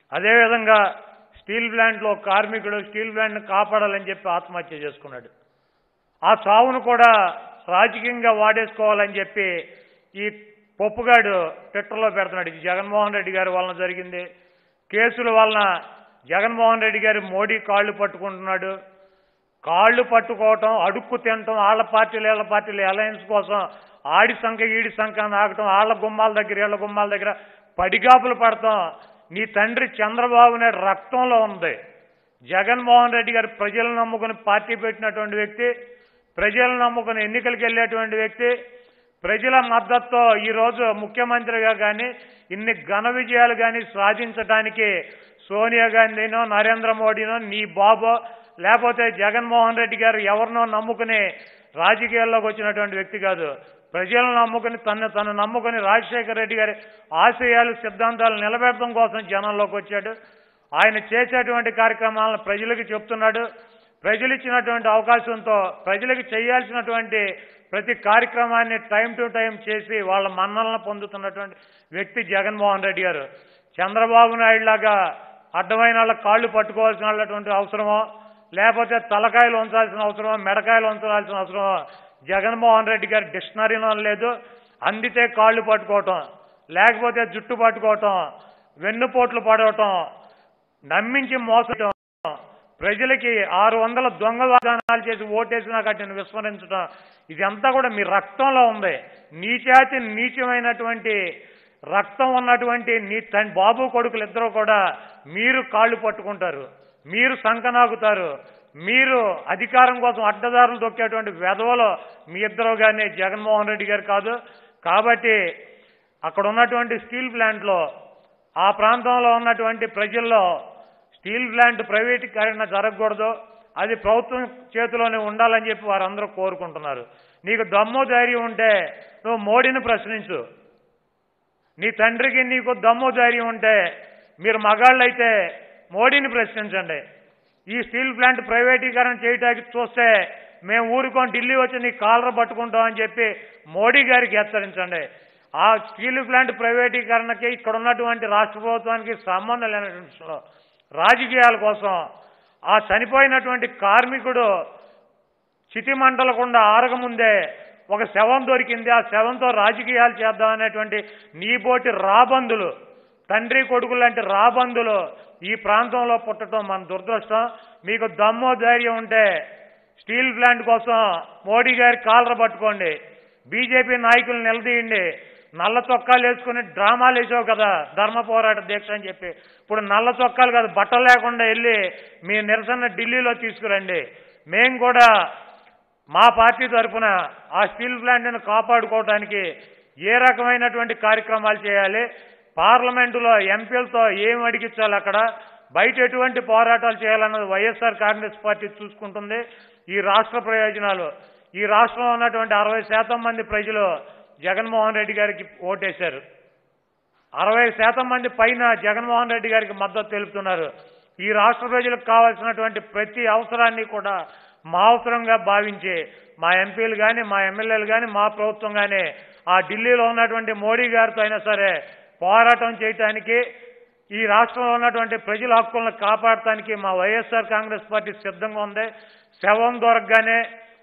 అదేవిధంగా స్టీల్ ప్లాంట్లో కార్మికుడు స్టీల్ ప్లాంట్ని కాపాడాలని చెప్పి ఆత్మహత్య చేసుకున్నాడు ఆ చావును కూడా రాజకీయంగా వాడేసుకోవాలని చెప్పి ఈ పప్పుగాడు ట్విట్టర్లో పెడుతున్నాడు ఇది జగన్మోహన్ రెడ్డి గారి వలన జరిగింది కేసుల వలన జగన్మోహన్ రెడ్డి గారి మోడీ కాళ్ళు పట్టుకుంటున్నాడు కాళ్ళు పట్టుకోవటం అడుక్కు తినటం వాళ్ళ పార్టీలు వీళ్ళ పార్టీలు అలయన్స్ కోసం ఆడి సంఖ్య ఈడి సంఖ్య నాకటం వాళ్ళ గుమ్మాల దగ్గర వీళ్ళ గుమ్మాల దగ్గర పడిగాపులు పడటం నీ తండ్రి చంద్రబాబు నాయుడు రక్తంలో ఉంది జగన్మోహన్ రెడ్డి గారు ప్రజలను నమ్ముకుని పార్టీ పెట్టినటువంటి వ్యక్తి ప్రజలను నమ్ముకుని ఎన్నికలకు వెళ్ళేటువంటి వ్యక్తి ప్రజల మద్దతుతో ఈరోజు ముఖ్యమంత్రిగా కానీ ఇన్ని ఘన విజయాలు కానీ సాధించడానికి సోనియా గాంధీనో నరేంద్ర మోడీనో నీ బాబో లేకపోతే జగన్మోహన్ రెడ్డి గారు ఎవరినో నమ్ముకుని రాజకీయాల్లోకి వచ్చినటువంటి వ్యక్తి కాదు ప్రజలను నమ్ముకుని తను తను నమ్ముకుని రాజశేఖర రెడ్డి గారి ఆశయాలు సిద్ధాంతాలు నిలబెట్టడం కోసం జనంలోకి వచ్చాడు ఆయన చేసేటువంటి కార్యక్రమాలను ప్రజలకు చెప్తున్నాడు ప్రజలు ఇచ్చినటువంటి అవకాశంతో ప్రజలకు చేయాల్సినటువంటి ప్రతి కార్యక్రమాన్ని టైం టు టైం చేసి వాళ్ళ మన్నలను పొందుతున్నటువంటి వ్యక్తి జగన్మోహన్ రెడ్డి గారు చంద్రబాబు నాయుడు లాగా అడ్డమైన వాళ్ళ కాళ్ళు పట్టుకోవాల్సినటువంటి అవసరమో లేకపోతే తలకాయలు ఉంచాల్సిన అవసరమో మెడకాయలు ఉంచాల్సిన అవసరమో జగన్మోహన్ రెడ్డి గారి డిక్షనరీలో లేదు అందితే కాళ్ళు పట్టుకోవటం లేకపోతే జుట్టు పట్టుకోవటం వెన్నుపోట్లు పడవటం నమ్మించి మోసటం ప్రజలకి ఆరు వందల దొంగ వాగ్దానాలు చేసి ఓటేసినా కట్టిన విస్మరించడం ఇదంతా కూడా మీ రక్తంలో ఉంది నీచాతి నీచమైనటువంటి రక్తం ఉన్నటువంటి నీ తన్ బాబు కొడుకులు ఇద్దరు కూడా మీరు కాళ్ళు పట్టుకుంటారు మీరు సంకనాగుతారు మీరు అధికారం కోసం అడ్డదారులు తొక్కేటువంటి వెధవలో మీ ఇద్దరు కానీ జగన్మోహన్ రెడ్డి గారు కాదు కాబట్టి అక్కడ ఉన్నటువంటి స్టీల్ ప్లాంట్లో ఆ ప్రాంతంలో ఉన్నటువంటి ప్రజల్లో స్టీల్ ప్లాంట్ ప్రైవేటీకరణ జరగకూడదు అది ప్రభుత్వం చేతిలోనే ఉండాలని చెప్పి వారందరూ కోరుకుంటున్నారు నీకు దమ్ము ధైర్యం ఉంటే నువ్వు మోడీని ప్రశ్నించు నీ తండ్రికి నీకు దమ్ము ధైర్యం ఉంటే మీరు మగాళ్ళైతే మోడీని ప్రశ్నించండి ఈ స్టీల్ ప్లాంట్ ప్రైవేటీకరణ చేయడానికి చూస్తే మేము ఊరుకొని ఢిల్లీ వచ్చి నీ కాలర పట్టుకుంటామని చెప్పి మోడీ గారికి హెచ్చరించండి ఆ స్టీల్ ప్లాంట్ ప్రైవేటీకరణకి ఇక్కడ ఉన్నటువంటి రాష్ట్ర ప్రభుత్వానికి సంబంధం లేనటువంటి విషయంలో రాజకీయాల కోసం ఆ చనిపోయినటువంటి కార్మికుడు చితి మంటలకుండా ఆరగముందే ఒక శవం దొరికింది ఆ శవంతో రాజకీయాలు చేద్దాం అనేటువంటి నీబోటి రాబందులు తండ్రి కొడుకులు లాంటి రాబందులు ఈ ప్రాంతంలో పుట్టడం మన దురదృష్టం మీకు దమ్మో ధైర్యం ఉంటే స్టీల్ ప్లాంట్ కోసం మోడీ గారి కాలర పట్టుకోండి బీజేపీ నాయకులు నిలదీయండి నల్ల చొక్కాలు వేసుకుని డ్రామాలు వేసావు కదా ధర్మ పోరాట దీక్ష అని చెప్పి ఇప్పుడు నల్ల చొక్కాలు కాదు బట్టలు లేకుండా వెళ్ళి మీ నిరసన ఢిల్లీలో తీసుకురండి మేం కూడా మా పార్టీ తరఫున ఆ స్టీల్ ప్లాంట్ను కాపాడుకోవడానికి ఏ రకమైనటువంటి కార్యక్రమాలు చేయాలి పార్లమెంటులో ఎంపీలతో ఏం అడిగించాలి అక్కడ బయట ఎటువంటి పోరాటాలు చేయాలన్నది వైఎస్ఆర్ కాంగ్రెస్ పార్టీ చూసుకుంటుంది ఈ రాష్ట్ర ప్రయోజనాలు ఈ రాష్ట్రంలో ఉన్నటువంటి అరవై శాతం మంది ప్రజలు జగన్మోహన్ రెడ్డి గారికి ఓటేశారు అరవై శాతం మంది పైన జగన్మోహన్ రెడ్డి గారికి మద్దతు తెలుపుతున్నారు ఈ రాష్ట్ర ప్రజలకు కావాల్సినటువంటి ప్రతి అవసరాన్ని కూడా మా అవసరంగా భావించి మా ఎంపీలు కానీ మా ఎమ్మెల్యేలు కానీ మా ప్రభుత్వం కానీ ఆ ఢిల్లీలో ఉన్నటువంటి మోడీ గారితో అయినా సరే పోరాటం చేయటానికి ఈ రాష్ట్రంలో ఉన్నటువంటి ప్రజల హక్కులను కాపాడటానికి మా వైఎస్ఆర్ కాంగ్రెస్ పార్టీ సిద్ధంగా ఉంది శవం దొరకగానే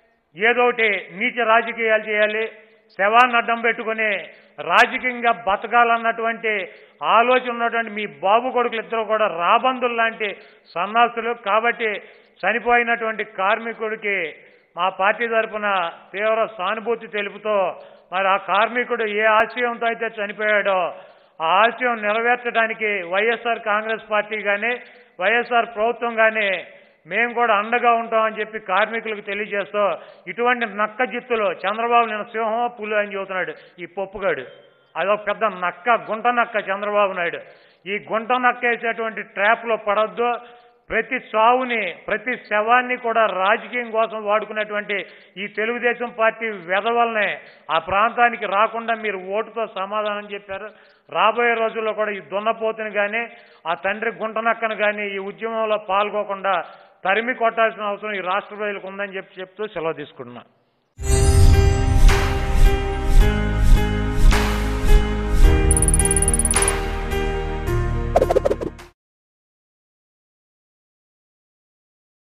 ఏదోటి నీచ రాజకీయాలు చేయాలి శవాన్ని అడ్డం పెట్టుకుని రాజకీయంగా బతకాలన్నటువంటి ఆలోచన ఉన్నటువంటి మీ బాబు కొడుకులు ఇద్దరు కూడా రాబందులు లాంటి సన్నాసులు కాబట్టి చనిపోయినటువంటి కార్మికుడికి మా పార్టీ తరఫున తీవ్ర సానుభూతి తెలుపుతూ మరి ఆ కార్మికుడు ఏ ఆశయంతో అయితే చనిపోయాడో ఆ ఆశయం నెరవేర్చడానికి వైఎస్ఆర్ కాంగ్రెస్ పార్టీ కానీ వైఎస్ఆర్ ప్రభుత్వం కానీ మేము కూడా అండగా ఉంటామని చెప్పి కార్మికులకు తెలియజేస్తూ ఇటువంటి నక్క జిత్తులు చంద్రబాబు నేను సింహం పులి అని చెబుతున్నాడు ఈ పప్పుగాడు అదొక పెద్ద నక్క గుంట నక్క చంద్రబాబు నాయుడు ఈ గుంట నక్క వేసేటువంటి ట్రాప్లో పడొద్దు ప్రతి చావుని ప్రతి శవాన్ని కూడా రాజకీయం కోసం వాడుకునేటువంటి ఈ తెలుగుదేశం పార్టీ వెధవల్నే ఆ ప్రాంతానికి రాకుండా మీరు ఓటుతో సమాధానం చెప్పారు రాబోయే రోజుల్లో కూడా ఈ దున్నపోతుని కానీ ఆ తండ్రి గుంటనక్కను కానీ ఈ ఉద్యమంలో పాల్గొకుండా తరిమి కొట్టాల్సిన అవసరం ఈ రాష్ట్ర ప్రజలకు ఉందని చెప్పి చెప్తూ సెలవు తీసుకుంటున్నా